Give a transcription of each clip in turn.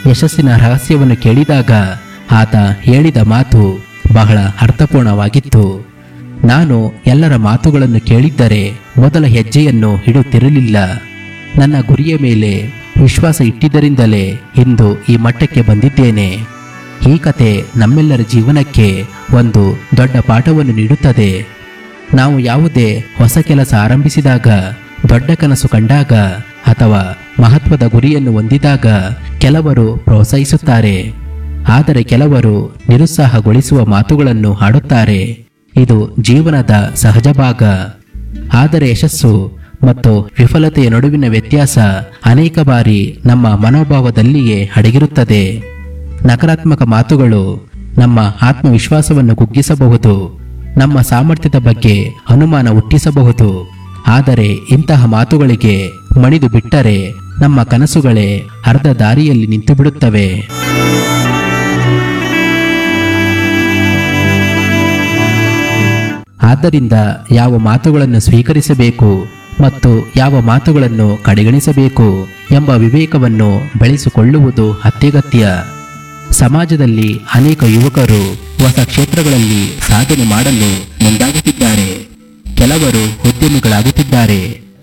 ಯಶಸ್ಸಿನ ರಹಸ್ಯವನ್ನು ಕೇಳಿದಾಗ ಆತ ಹೇಳಿದ ಮಾತು ಬಹಳ ಅರ್ಥಪೂರ್ಣವಾಗಿತ್ತು ನಾನು ಎಲ್ಲರ ಮಾತುಗಳನ್ನು ಕೇಳಿದ್ದರೆ ಮೊದಲ ಹೆಜ್ಜೆಯನ್ನು ಇಡುತ್ತಿರಲಿಲ್ಲ ನನ್ನ ಗುರಿಯ ಮೇಲೆ ವಿಶ್ವಾಸ ಇಟ್ಟಿದ್ದರಿಂದಲೇ ಇಂದು ಈ ಮಟ್ಟಕ್ಕೆ ಬಂದಿದ್ದೇನೆ ಈ ಕತೆ ನಮ್ಮೆಲ್ಲರ ಜೀವನಕ್ಕೆ ಒಂದು ದೊಡ್ಡ ಪಾಠವನ್ನು ನೀಡುತ್ತದೆ ನಾವು ಯಾವುದೇ ಹೊಸ ಕೆಲಸ ಆರಂಭಿಸಿದಾಗ ದೊಡ್ಡ ಕನಸು ಕಂಡಾಗ ಅಥವಾ ಮಹತ್ವದ ಗುರಿಯನ್ನು ಹೊಂದಿದಾಗ ಕೆಲವರು ಪ್ರೋತ್ಸಾಹಿಸುತ್ತಾರೆ ಆದರೆ ಕೆಲವರು ನಿರುತ್ಸಾಹಗೊಳಿಸುವ ಮಾತುಗಳನ್ನು ಆಡುತ್ತಾರೆ ಇದು ಜೀವನದ ಸಹಜ ಭಾಗ ಆದರೆ ಯಶಸ್ಸು ಮತ್ತು ವಿಫಲತೆಯ ನಡುವಿನ ವ್ಯತ್ಯಾಸ ಅನೇಕ ಬಾರಿ ನಮ್ಮ ಮನೋಭಾವದಲ್ಲಿಯೇ ಅಡಗಿರುತ್ತದೆ ನಕಾರಾತ್ಮಕ ಮಾತುಗಳು ನಮ್ಮ ಆತ್ಮವಿಶ್ವಾಸವನ್ನು ಕುಗ್ಗಿಸಬಹುದು ನಮ್ಮ ಸಾಮರ್ಥ್ಯದ ಬಗ್ಗೆ ಅನುಮಾನ ಹುಟ್ಟಿಸಬಹುದು ಆದರೆ ಇಂತಹ ಮಾತುಗಳಿಗೆ ಮಣಿದು ಬಿಟ್ಟರೆ ನಮ್ಮ ಕನಸುಗಳೇ ಅರ್ಧ ದಾರಿಯಲ್ಲಿ ನಿಂತು ಬಿಡುತ್ತವೆ ಆದ್ದರಿಂದ ಯಾವ ಮಾತುಗಳನ್ನು ಸ್ವೀಕರಿಸಬೇಕು ಮತ್ತು ಯಾವ ಮಾತುಗಳನ್ನು ಕಡೆಗಣಿಸಬೇಕು ಎಂಬ ವಿವೇಕವನ್ನು ಬೆಳೆಸಿಕೊಳ್ಳುವುದು ಅತ್ಯಗತ್ಯ ಸಮಾಜದಲ್ಲಿ ಅನೇಕ ಯುವಕರು ಹೊಸ ಕ್ಷೇತ್ರಗಳಲ್ಲಿ ಸಾಧನೆ ಮಾಡಲು ಮುಂದಾಗುತ್ತಿದ್ದಾರೆ ಕೆಲವರು ಉದ್ಯಮಿಗಳಾಗುತ್ತಿದ್ದಾರೆ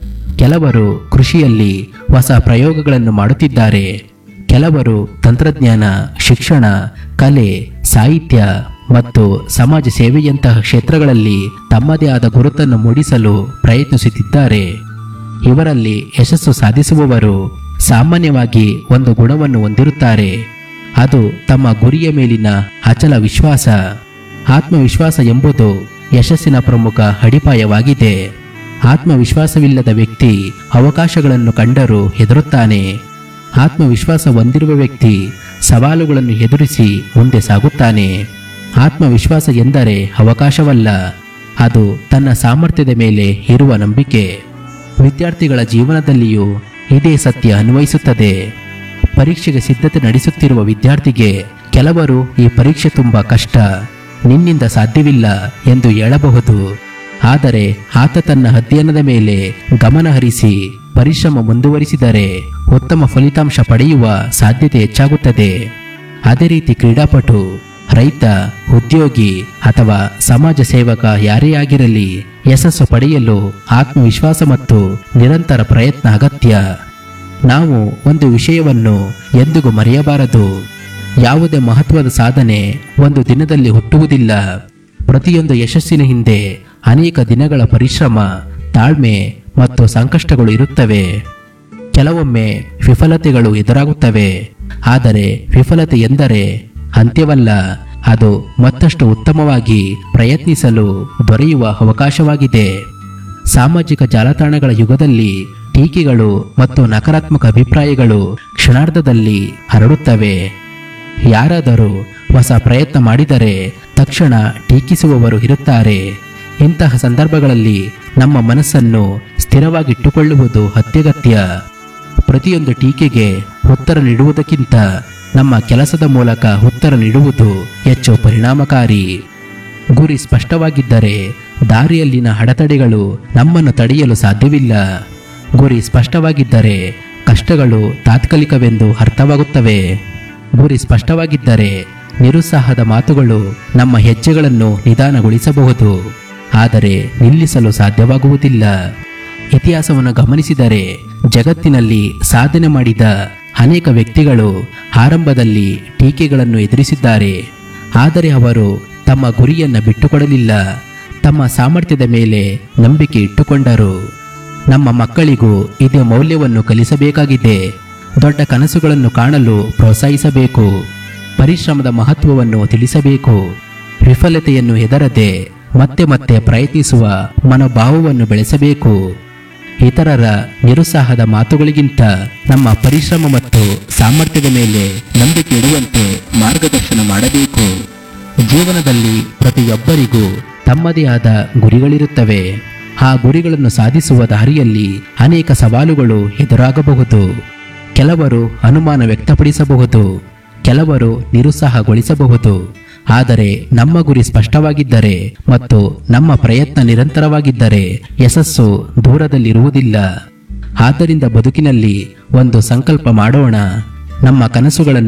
ಕೆಲವರು ಕೃಷಿಯಲ್ಲಿ ಹೊಸ ಪ್ರಯೋಗಗಳನ್ನು ಮಾಡುತ್ತಿದ್ದಾರೆ ಕೆಲವರು ತಂತ್ರಜ್ಞಾನ ಶಿಕ್ಷಣ ಕಲೆ ಸಾಹಿತ್ಯ ಮತ್ತು ಸಮಾಜ ಸೇವೆಯಂತಹ ಕ್ಷೇತ್ರಗಳಲ್ಲಿ ತಮ್ಮದೇ ಆದ ಗುರುತನ್ನು ಮೂಡಿಸಲು ಪ್ರಯತ್ನಿಸುತ್ತಿದ್ದಾರೆ ಇವರಲ್ಲಿ ಯಶಸ್ಸು ಸಾಧಿಸುವವರು ಸಾಮಾನ್ಯವಾಗಿ ಒಂದು ಗುಣವನ್ನು ಹೊಂದಿರುತ್ತಾರೆ ಅದು ತಮ್ಮ ಗುರಿಯ ಮೇಲಿನ ಅಚಲ ವಿಶ್ವಾಸ ಆತ್ಮವಿಶ್ವಾಸ ಎಂಬುದು ಯಶಸ್ಸಿನ ಪ್ರಮುಖ ಅಡಿಪಾಯವಾಗಿದೆ ಆತ್ಮವಿಶ್ವಾಸವಿಲ್ಲದ ವ್ಯಕ್ತಿ ಅವಕಾಶಗಳನ್ನು ಕಂಡರೂ ಹೆದರುತ್ತಾನೆ ಆತ್ಮವಿಶ್ವಾಸ ಹೊಂದಿರುವ ವ್ಯಕ್ತಿ ಸವಾಲುಗಳನ್ನು ಎದುರಿಸಿ ಮುಂದೆ ಸಾಗುತ್ತಾನೆ ಆತ್ಮವಿಶ್ವಾಸ ಎಂದರೆ ಅವಕಾಶವಲ್ಲ ಅದು ತನ್ನ ಸಾಮರ್ಥ್ಯದ ಮೇಲೆ ಇರುವ ನಂಬಿಕೆ ವಿದ್ಯಾರ್ಥಿಗಳ ಜೀವನದಲ್ಲಿಯೂ ಇದೇ ಸತ್ಯ ಅನ್ವಯಿಸುತ್ತದೆ ಪರೀಕ್ಷೆಗೆ ಸಿದ್ಧತೆ ನಡೆಸುತ್ತಿರುವ ವಿದ್ಯಾರ್ಥಿಗೆ ಕೆಲವರು ಈ ಪರೀಕ್ಷೆ ತುಂಬಾ ಕಷ್ಟ ನಿನ್ನಿಂದ ಸಾಧ್ಯವಿಲ್ಲ ಎಂದು ಹೇಳಬಹುದು ಆದರೆ ಆತ ತನ್ನ ಅಧ್ಯಯನದ ಮೇಲೆ ಗಮನ ಹರಿಸಿ ಪರಿಶ್ರಮ ಮುಂದುವರಿಸಿದರೆ ಉತ್ತಮ ಫಲಿತಾಂಶ ಪಡೆಯುವ ಸಾಧ್ಯತೆ ಹೆಚ್ಚಾಗುತ್ತದೆ ಅದೇ ರೀತಿ ಕ್ರೀಡಾಪಟು ರೈತ ಉದ್ಯೋಗಿ ಅಥವಾ ಸಮಾಜ ಸೇವಕ ಯಾರೇ ಆಗಿರಲಿ ಯಶಸ್ಸು ಪಡೆಯಲು ಆತ್ಮವಿಶ್ವಾಸ ಮತ್ತು ನಿರಂತರ ಪ್ರಯತ್ನ ಅಗತ್ಯ ನಾವು ಒಂದು ವಿಷಯವನ್ನು ಎಂದಿಗೂ ಮರೆಯಬಾರದು ಯಾವುದೇ ಮಹತ್ವದ ಸಾಧನೆ ಒಂದು ದಿನದಲ್ಲಿ ಹುಟ್ಟುವುದಿಲ್ಲ ಪ್ರತಿಯೊಂದು ಯಶಸ್ಸಿನ ಹಿಂದೆ ಅನೇಕ ದಿನಗಳ ಪರಿಶ್ರಮ ತಾಳ್ಮೆ ಮತ್ತು ಸಂಕಷ್ಟಗಳು ಇರುತ್ತವೆ ಕೆಲವೊಮ್ಮೆ ವಿಫಲತೆಗಳು ಎದುರಾಗುತ್ತವೆ ಆದರೆ ವಿಫಲತೆ ಎಂದರೆ ಅಂತ್ಯವಲ್ಲ ಅದು ಮತ್ತಷ್ಟು ಉತ್ತಮವಾಗಿ ಪ್ರಯತ್ನಿಸಲು ದೊರೆಯುವ ಅವಕಾಶವಾಗಿದೆ ಸಾಮಾಜಿಕ ಜಾಲತಾಣಗಳ ಯುಗದಲ್ಲಿ ಟೀಕೆಗಳು ಮತ್ತು ನಕಾರಾತ್ಮಕ ಅಭಿಪ್ರಾಯಗಳು ಕ್ಷಣಾರ್ಧದಲ್ಲಿ ಹರಡುತ್ತವೆ ಯಾರಾದರೂ ಹೊಸ ಪ್ರಯತ್ನ ಮಾಡಿದರೆ ತಕ್ಷಣ ಟೀಕಿಸುವವರು ಇರುತ್ತಾರೆ ಇಂತಹ ಸಂದರ್ಭಗಳಲ್ಲಿ ನಮ್ಮ ಮನಸ್ಸನ್ನು ಸ್ಥಿರವಾಗಿಟ್ಟುಕೊಳ್ಳುವುದು ಅತ್ಯಗತ್ಯ ಪ್ರತಿಯೊಂದು ಟೀಕೆಗೆ ಉತ್ತರ ನೀಡುವುದಕ್ಕಿಂತ ನಮ್ಮ ಕೆಲಸದ ಮೂಲಕ ಉತ್ತರ ನೀಡುವುದು ಹೆಚ್ಚು ಪರಿಣಾಮಕಾರಿ ಗುರಿ ಸ್ಪಷ್ಟವಾಗಿದ್ದರೆ ದಾರಿಯಲ್ಲಿನ ಅಡೆತಡೆಗಳು ನಮ್ಮನ್ನು ತಡೆಯಲು ಸಾಧ್ಯವಿಲ್ಲ ಗುರಿ ಸ್ಪಷ್ಟವಾಗಿದ್ದರೆ ಕಷ್ಟಗಳು ತಾತ್ಕಾಲಿಕವೆಂದು ಅರ್ಥವಾಗುತ್ತವೆ ಗುರಿ ಸ್ಪಷ್ಟವಾಗಿದ್ದರೆ ನಿರುತ್ಸಾಹದ ಮಾತುಗಳು ನಮ್ಮ ಹೆಜ್ಜೆಗಳನ್ನು ನಿಧಾನಗೊಳಿಸಬಹುದು ಆದರೆ ನಿಲ್ಲಿಸಲು ಸಾಧ್ಯವಾಗುವುದಿಲ್ಲ ಇತಿಹಾಸವನ್ನು ಗಮನಿಸಿದರೆ ಜಗತ್ತಿನಲ್ಲಿ ಸಾಧನೆ ಮಾಡಿದ ಅನೇಕ ವ್ಯಕ್ತಿಗಳು ಆರಂಭದಲ್ಲಿ ಟೀಕೆಗಳನ್ನು ಎದುರಿಸಿದ್ದಾರೆ ಆದರೆ ಅವರು ತಮ್ಮ ಗುರಿಯನ್ನು ಬಿಟ್ಟುಕೊಡಲಿಲ್ಲ ತಮ್ಮ ಸಾಮರ್ಥ್ಯದ ಮೇಲೆ ನಂಬಿಕೆ ಇಟ್ಟುಕೊಂಡರು ನಮ್ಮ ಮಕ್ಕಳಿಗೂ ಇದೇ ಮೌಲ್ಯವನ್ನು ಕಲಿಸಬೇಕಾಗಿದೆ ದೊಡ್ಡ ಕನಸುಗಳನ್ನು ಕಾಣಲು ಪ್ರೋತ್ಸಾಹಿಸಬೇಕು ಪರಿಶ್ರಮದ ಮಹತ್ವವನ್ನು ತಿಳಿಸಬೇಕು ವಿಫಲತೆಯನ್ನು ಹೆದರದೆ ಮತ್ತೆ ಮತ್ತೆ ಪ್ರಯತ್ನಿಸುವ ಮನೋಭಾವವನ್ನು ಬೆಳೆಸಬೇಕು ಇತರರ ನಿರುತ್ಸಾಹದ ಮಾತುಗಳಿಗಿಂತ ನಮ್ಮ ಪರಿಶ್ರಮ ಮತ್ತು ಸಾಮರ್ಥ್ಯದ ಮೇಲೆ ನಂಬಿಕೆ ಇಡುವಂತೆ ಮಾರ್ಗದರ್ಶನ ಮಾಡಬೇಕು ಜೀವನದಲ್ಲಿ ಪ್ರತಿಯೊಬ್ಬರಿಗೂ ತಮ್ಮದೇ ಆದ ಗುರಿಗಳಿರುತ್ತವೆ ಆ ಗುರಿಗಳನ್ನು ಸಾಧಿಸುವ ದಾರಿಯಲ್ಲಿ ಅನೇಕ ಸವಾಲುಗಳು ಎದುರಾಗಬಹುದು ಕೆಲವರು ಅನುಮಾನ ವ್ಯಕ್ತಪಡಿಸಬಹುದು ಕೆಲವರು ನಿರುತ್ಸಾಹಗೊಳಿಸಬಹುದು ಆದರೆ ನಮ್ಮ ಗುರಿ ಸ್ಪಷ್ಟವಾಗಿದ್ದರೆ ಮತ್ತು ನಮ್ಮ ಪ್ರಯತ್ನ ನಿರಂತರವಾಗಿದ್ದರೆ ಯಶಸ್ಸು ದೂರದಲ್ಲಿರುವುದಿಲ್ಲ ಆದ್ದರಿಂದ ಬದುಕಿನಲ್ಲಿ ಒಂದು ಸಂಕಲ್ಪ ಮಾಡೋಣ ನಮ್ಮ ಕನಸುಗಳನ್ನು